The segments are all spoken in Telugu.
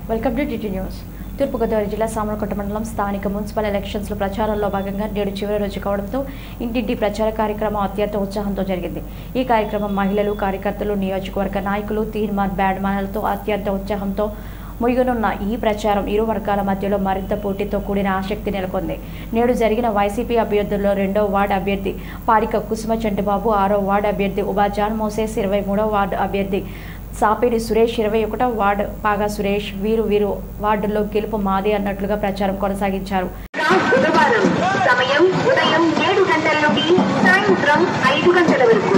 welcome to DT news Thurpugodavari జిల్లా సామలకోట మండలం స్థానిక మున్సిపల్ ఎలక్షన్స్లో ప్రచారంలో భాగంగా నేడు చివరి రోజు కావడంతో ఇంటింటి ప్రచార కార్యక్రమం అత్యంత ఉత్సాహంతో జరిగింది ఈ కార్యక్రమం మహిళలు కార్యకర్తలు నియోజకవర్గ నాయకులు తీర్మాన్ బ్యాడ్మాన్లతో అత్యంత ఉత్సాహంతో ముగినున్న ఈ ప్రచారం ఇరు వర్గాల మధ్యలో మరింత పోటీతో కూడిన ఆసక్తి నెలకొంది నేడు జరిగిన వైసీపీ అభ్యర్థుల్లో రెండో వార్డు అభ్యర్థి పారిక కుసుమ చంటిబాబు ఆరో వార్డు అభ్యర్థి ఉబాజాన్ మోసేస్ ఇరవై మూడో వార్డు అభ్యర్థి సాపేడి సురేష్ ఇరవై ఒకటో వార్డు పాగా సురేష్ వీరు వీరు వార్డుల్లో గెలుపు మాదే అన్నట్లుగా ప్రచారం కొనసాగించారు బుధవారం సమయం ఉదయం ఏడు గంటల నుండి సాయంత్రం ఐదు గంటల వరకు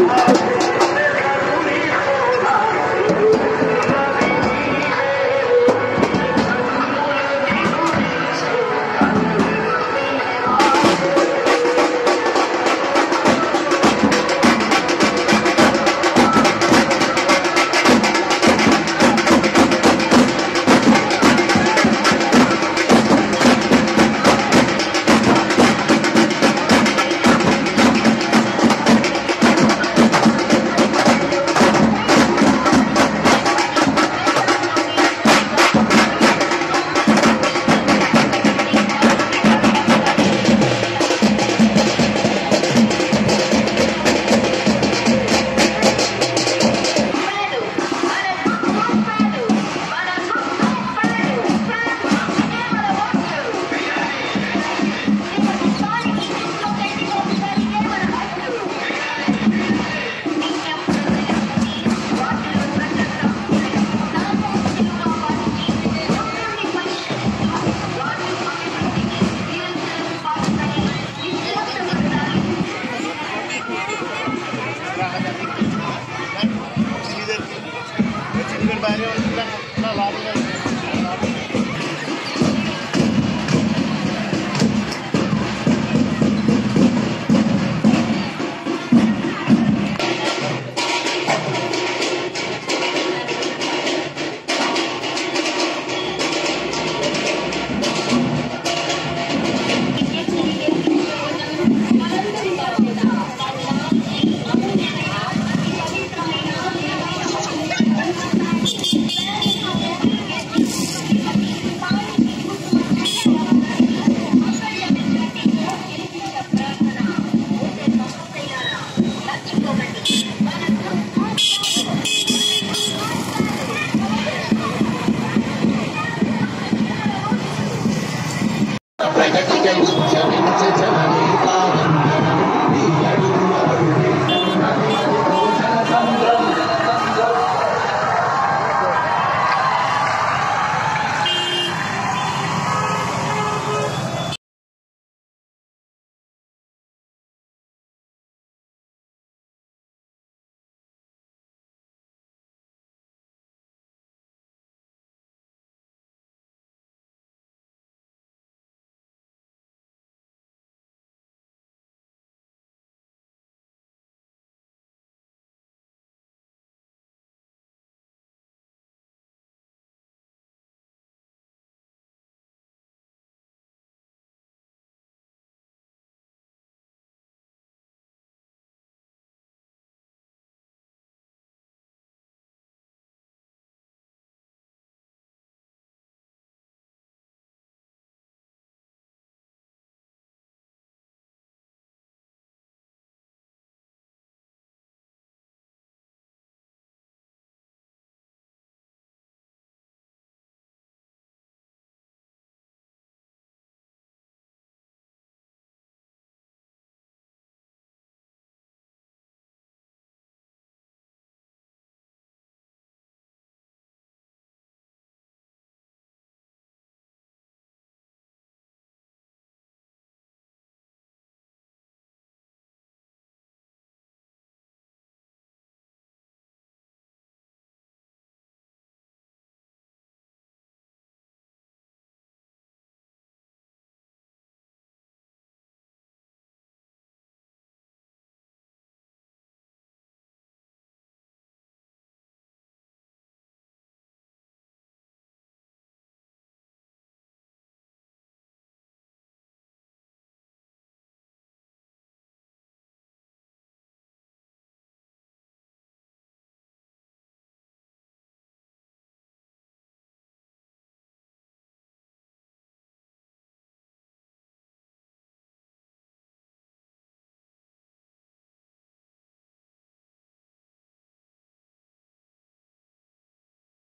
చిన్నగడ బాగానే ఉంటుంది లోపల